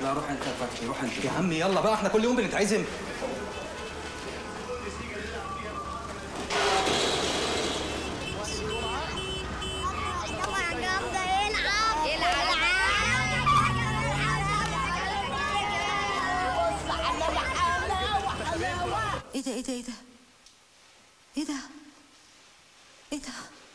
لا روح انت يا فتحي روح انت يا عم يلا بقى احنا كل يوم بنتعزم ايه ده ايه ده ايه ده ايه ده ايه ده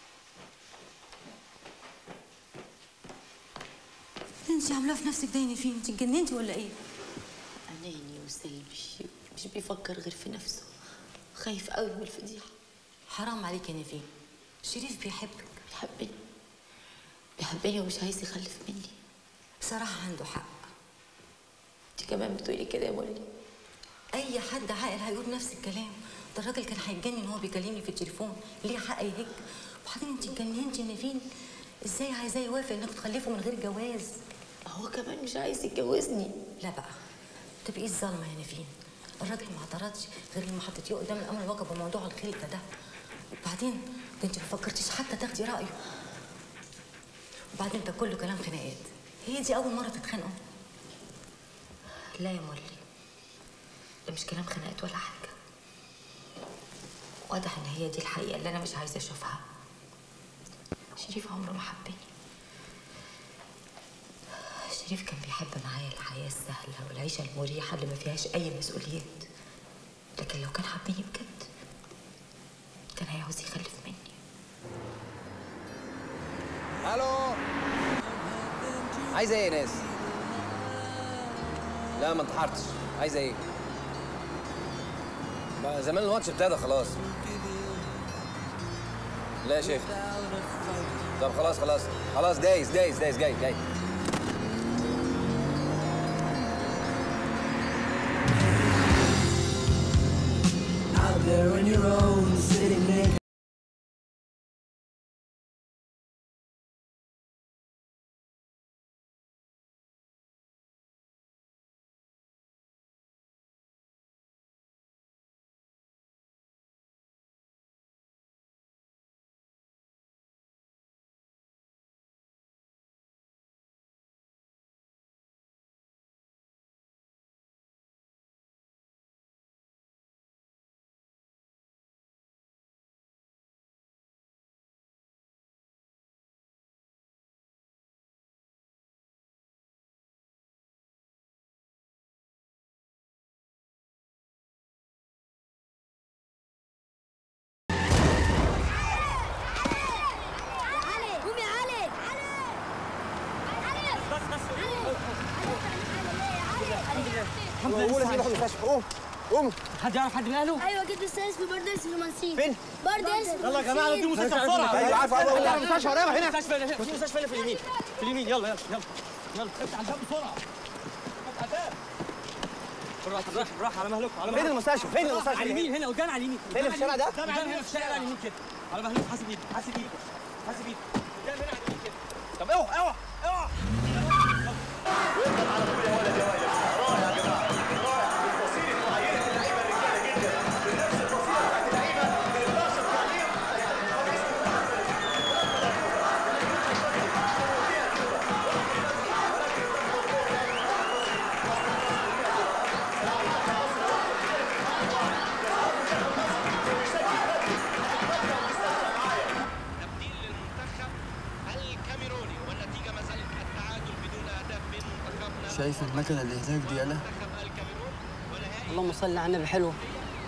انت عاملاه في نفسك دايني فين انت اتجننتي ولا ايه أناني وسلبي مش بيفكر غير في نفسه خايف قوي من الفضيحة حرام عليك يا نيفين شريف بيحبك بيحبني بيحبني ومش عايز يخلف مني بصراحة عنده حق انت كمان بتقولي كده يا مولي اي حد عاقل هيقول نفس الكلام ده الراجل كان هيتجنن وهو بيكلمني في التليفون ليه حق يهج وبعدين انت اتجننتي يا نيفين ازاي عايزاه يوافق انك تخلفوا من غير جواز هو كمان مش عايز يتجوزني لا بقى تبقي ايه الظلمه يا نيفين الراجل ما اعترضش غير لما حطيتيه قدام الامر الواقع بموضوع الخلفه ده وبعدين ده انت ما فكرتيش حتى تاخدي رايه وبعدين ده كله كلام خناقات هي دي اول مره تتخانقوا لا يا مولي ده مش كلام خناقات ولا حاجة واضح ان هي دي الحقيقة اللي انا مش عايزة اشوفها شريف عمره ما حبني شريف كان بيحب معايا الحياة السهلة والعيشة المريحة اللي ما فيهاش أي مسؤوليات لكن لو كان حبني بجد كان هيعوز يخلف مني الو عايزه ايه يا ناس لا ما انتحرتش عايزه ايه بقى زمان الماتش ابتدى خلاص لا يا شيخ طب خلاص خلاص خلاص دايس دايس دايس جاي جاي Out there on your own, sitting naked. قوم يا علي الحمد لله قول يا سيدي روح المستشفى قوم قوم حد يعرف حد من اهله؟ ايوه جبت السادس في بردرس في المنسيب فين؟ بردرس يلا يا جماعه نديله مستشفى بسرعه ايوه عارف عارف عارف المستشفى قريبه هنا مستشفى هنا في مستشفى هنا في اليمين في اليمين يلا يلا يلا يلا افتح الباب بسرعه افتح الباب بالراحه بالراحه بالراحه على مهلكم على فين مهلكم المستشفى فين على المستشفى اليمين هنا قدام على اليمين فين في الشارع ده؟ قدام هنا في الشارع على اليمين كده على مهلكم حاسب ايدك حاسب ايدك حاسب ايدك قدام هنا على اليمين كده طب اوعى اوعى اوعى تبديل للمنتخب الكاميروني والنتيجه ما زالت التعادل بدون اهداف من منتخبنا شايف المكنة اللي هناك دي أنا؟ منتخب الكاميرون ونهائي اللهم صل على النبي حلوه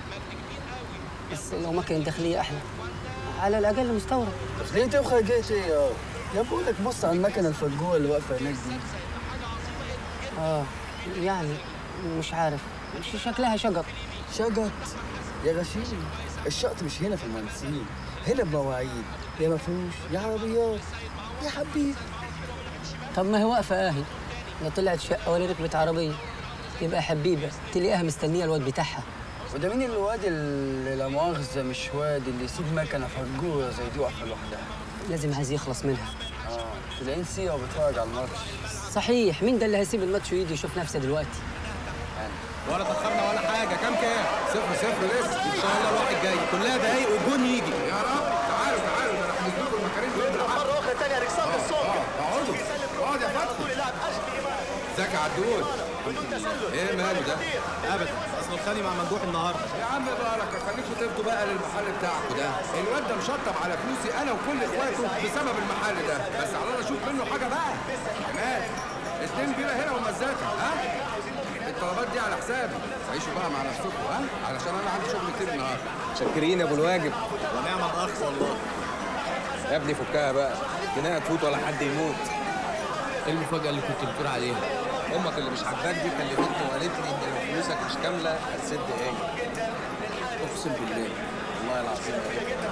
بس لو مكنه داخليه احلى على الاقل مستورد داخليتي وخارجيتي يا يا بقول لك بص على المكنة الفجوة اللي واقفة هناك دي اه يعني مش عارف مش شكلها شجر شجط يا غشيم الشقط مش هنا في المهندسين هنا بمواعيد يا مفروش يا عربيات يا حبيبي طب ما هي واقفه اهي لا طلعت شقه ولا ركبت عربيه يبقى حبيبه تلاقيها مستنيه الواد بتاعها وده مين الواد اللي لا مؤاخذة مش واد اللي يسيب مكنة فجورة زي دي واقفة لوحدها لازم عايز يخلص منها اه تلاقيه نسيه وبيتفرج على الماتش صحيح مين ده اللي هيسيب الماتش ويجي يشوف نفسه دلوقتي ولا تأخرنا ولا حاجة كام كام؟ صفر صفر لسه إن شاء الله الواحد جاي كلها دقايق والجون يجي يا رب تعالوا تعالوا ده احنا هنجيب المكارين دول مرة أخرى تانية ركسات الصوت اقعدوا اقعد يا فتحي ازيك يا عدول ايه ماله ده؟ ابدا اصل الخاني مع ممدوح النهارده يا عم بركه خليكوا تفضوا بقى للمحل بتاعكم ده الواد ده مشطب على فلوسي انا وكل اخواته بسبب المحل ده بس على الله اشوف منه حاجه بقى كمان اتنين بيره هنا ومزاكه ها الطلبات دي على حسابي عيشوا بقى مع نفسكم ها علشان انا عندي شغل كتير النهارده شاكرين يا ابو الواجب ونعم الاخ والله يا ابني فكها بقى خناقه تفوت ولا حد يموت ايه المفاجأة اللي كنت بتقول عليها؟ امك اللي مش عاجباك دي كلمتني وقالت لي ان لو فلوسك مش كامله هتسد ايه اقسم بالله والله العظيم يا ابني.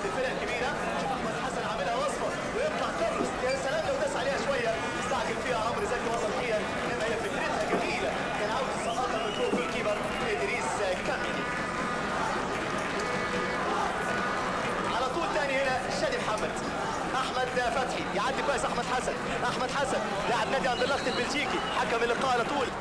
على طول تاني هنا شادي محمد احمد فتحي يعدي كويس احمد حسن احمد حسن لاعب نادي اندرلخت البلجيكي حكم اللقاء على طول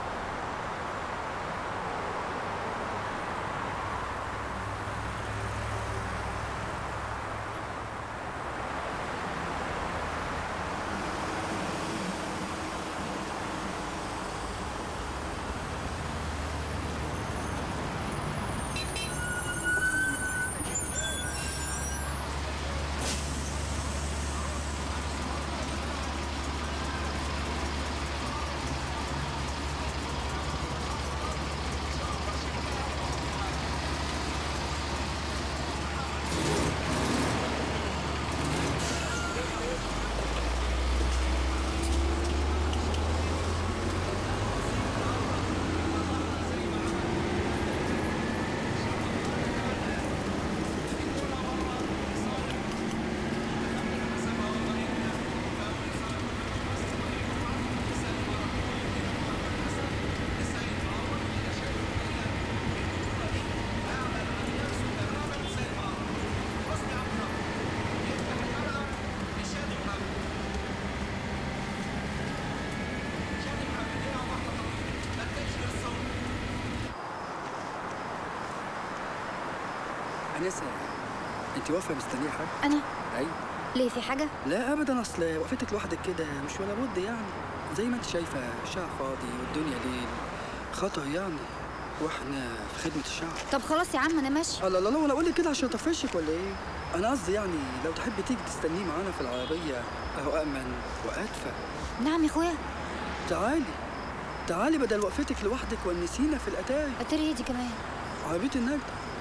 أنسة أنت واقفة مستنية حد؟ انا أيوة ليه في حاجه لا أبدا أصل وقفتك لوحدك كده مش ولا بد يعني زي ما أنت شايفة الشارع فاضي والدنيا ليل خطر يعني وإحنا في خدمة الشعب طب خلاص يا عم انا ماشي الله الله الله وأنا أقول لك كده عشان أطفشك ولا إيه؟ أنا قصدي يعني لو تحبي تيجي تستنيه معانا في العربية أهو أأمن وأدفى نعم يا اخويا تعالي تعالي بدل وقفتك لوحدك ونسينا في الأتاري اتاري دي كمان عربية النجدة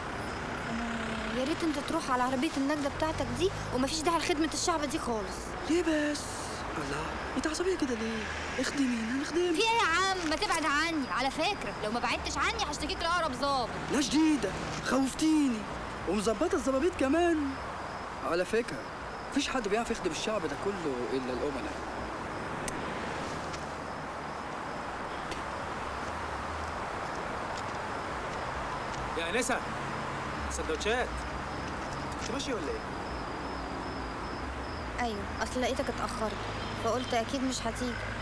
يا ريت انت تروح على عربيه النجده بتاعتك دي ومفيش داعي لخدمه الشعب دي خالص ليه بس؟ الله انت عصبية كده ليه؟ اخدمينا في نخدمك ايه يا عم ما تبعد عني على فكره لو ما بعدتش عني هشتكيك لاقرب ظابط لا جديدة خوفتيني ومظبطة الظبابيط كمان على فكرة مفيش حد بيعرف يخدم الشعب ده كله إلا الأمناء يا انسه سندوتشات انت ماشي ولا ايه؟ ايوه اصل لقيتك اتاخرت فقلت اكيد مش هتيجي